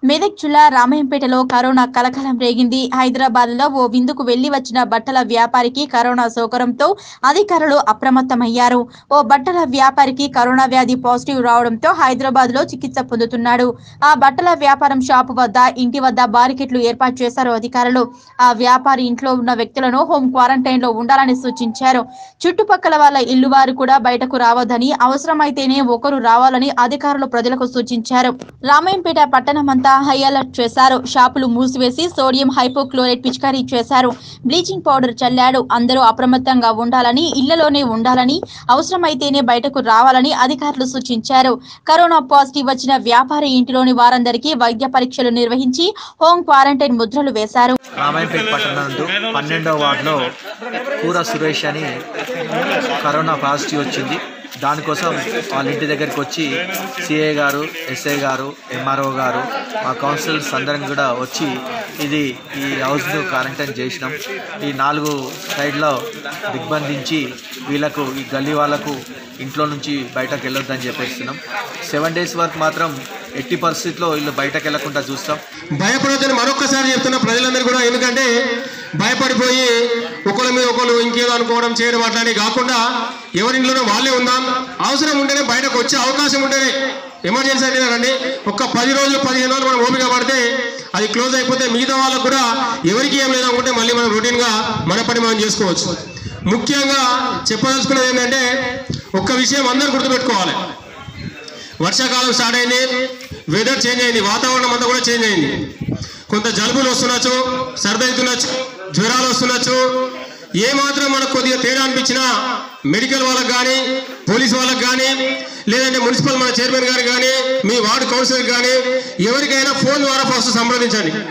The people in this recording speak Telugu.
మెదక్ జిల్లా రామాయంపేటలో కరోనా కలకలం రేగింది హైదరాబాద్ లో ఓ విందుకు వెళ్లి వచ్చిన బట్టల వ్యాపారికి కరోనా సోకరంతో అధికారులు అప్రమత్తమయ్యారు ఓ బట్టల వ్యాపారికి కరోనా వ్యాధి పాజిటివ్ రావడంతో హైదరాబాద్ లో చికిత్స పొందుతున్నాడు ఆ బట్టల వ్యాపారం షాపు వద్ద ఇంటి వద్ద బారికెట్లు ఏర్పాటు చేశారు అధికారులు ఆ వ్యాపారి ఇంట్లో ఉన్న వ్యక్తులను హోం క్వారంటైన్ లో ఉండాలని సూచించారు చుట్టుపక్కల వాళ్ళ ఇల్లు వారు కూడా బయటకు రావద్దని అవసరమైతేనే ఒకరు రావాలని అధికారులు ప్రజలకు సూచించారు రామాయంపేట పట్టణమంతా హై అలర్ట్ చేశారు షాపులు మూసివేసి సోడియం హైపోక్లోరైడ్ పిచికారీ చేశారు బ్లీచింగ్ పౌడర్ చల్లాడు అందరూ అప్రమత్తంగా ఉండాలని ఇళ్లలోనే ఉండాలని అవసరమైతేనే బయటకు రావాలని అధికారులు సూచించారు కరోనా పాజిటివ్ వచ్చిన వ్యాపారి ఇంటిలోని వారందరికీ వైద్య పరీక్షలు నిర్వహించి హోం క్వారంటైన్ ముద్రలు వేశారు రామాయంపేట పట్టణందు పన్నెండవ వార్డులో కూర సురేష్ అని కరోనా పాజిటివ్ వచ్చింది దానికోసం వాళ్ళ ఇంటి దగ్గరికి వచ్చి సిఐ గారు ఎస్ఐ గారు ఎంఆర్ఓ గారు మా కౌన్సిలర్స్ అందరం కూడా వచ్చి ఇది ఈ హౌస్ను క్వారంటైన్ చేసినాం ఈ నాలుగు సైడ్లో దిగ్బంధించి వీళ్ళకు ఈ గల్లీ వాళ్ళకు ఇంట్లో నుంచి బయటకు వెళ్ళొద్దని చెప్పేస్తున్నాం సెవెన్ డేస్ వరకు మాత్రం ఎట్టి పరిస్థితిలో వీళ్ళు బయటకు వెళ్లకుండా చూస్తాం భయపడొద్దని మరొక్కసారి చెప్తున్న ప్రజలందరూ కూడా ఎందుకంటే భయపడిపోయి ఒకళ్ళ మీద ఒకళ్ళు ఇంకేదో అనుకోవడం చేయడం అట్లానే కాకుండా ఎవరింట్లోనో వాళ్ళే ఉందాం అవసరం ఉంటేనే బయటకు వచ్చే అవకాశం ఉంటేనే ఎమర్జెన్సీ అంటే రండి ఒక్క పది రోజులు పదిహేను రోజులు మనం ఓపిక పడితే అది క్లోజ్ అయిపోతే మిగతా వాళ్ళకు కూడా ఎవరికి ఏం లేదనుకుంటే మళ్ళీ మనం రొటీన్గా మన పని మనం చేసుకోవచ్చు ముఖ్యంగా చెప్పదలుచుకున్నది ఏంటంటే ఒక్క విషయం అందరూ గుర్తుపెట్టుకోవాలి వర్షాకాలం స్టార్ట్ అయింది వెదర్ చేంజ్ అయింది వాతావరణం అంతా కూడా చేంజ్ అయింది కొంత జలుబులు వస్తుండొచ్చు సర్ది అవుతుండొచ్చు జ్వరాలు వస్తుండొచ్చు ఏ మాత్రం మనకు కొద్దిగా తేడా అనిపించినా మెడికల్ వాళ్ళకి కానీ పోలీస్ వాళ్ళకి కానీ లేదంటే మున్సిపల్ మన చైర్మన్ గారికి కానీ మీ వార్డు కౌన్సిలర్ కానీ ఎవరికైనా ఫోన్ ద్వారా ఫస్ట్ సంప్రదించండి